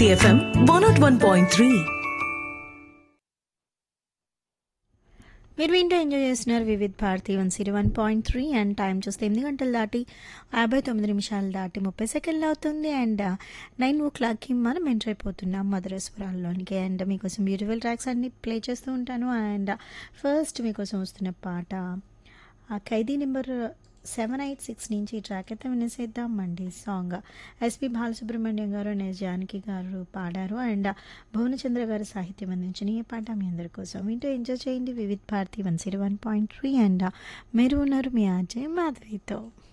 Bharati FM one naught one point three మీరు వింటూ enjoy చేస్తున్నారు Vividh Bharati one zero one point three and time చూస్తే ఎనిమిది గంటలు దాటి యాభై తొమ్మిది నిమిషాలు దాటి ముప్పై సెకండ్లు అవుతుంది అండ్ నైన్ ఓ క్లాక్కి మనం ఎంటర్ అయిపోతున్నాం మధురేశ్వరాల్లోనికి అండ్ మీకోసం బ్యూటిఫుల్ ట్రాక్స్ అన్ని ప్లే చేస్తూ ఉంటాను అండ్ ఫస్ట్ మీకోసం వస్తున్న పాట ఆ Khaidi number seven eight six నుంచి ఈ ట్రాక్ అయితే వినేసేద్దామండి సాంగ్ ఎస్పి బాలసుబ్రహ్మణ్యం గారు అండ్ ఎస్ జానకి గారు పాడారు అండ్ భువనచంద్ర గారు సాహిత్యం అందించిన ఈ పాట మీ అందరి కోసం వింటూ ఎంజాయ్ చేయండి Vividh Bharati one zero one point three and మీరు ఉన్నారు మీ ఆజయ్ మాధవితో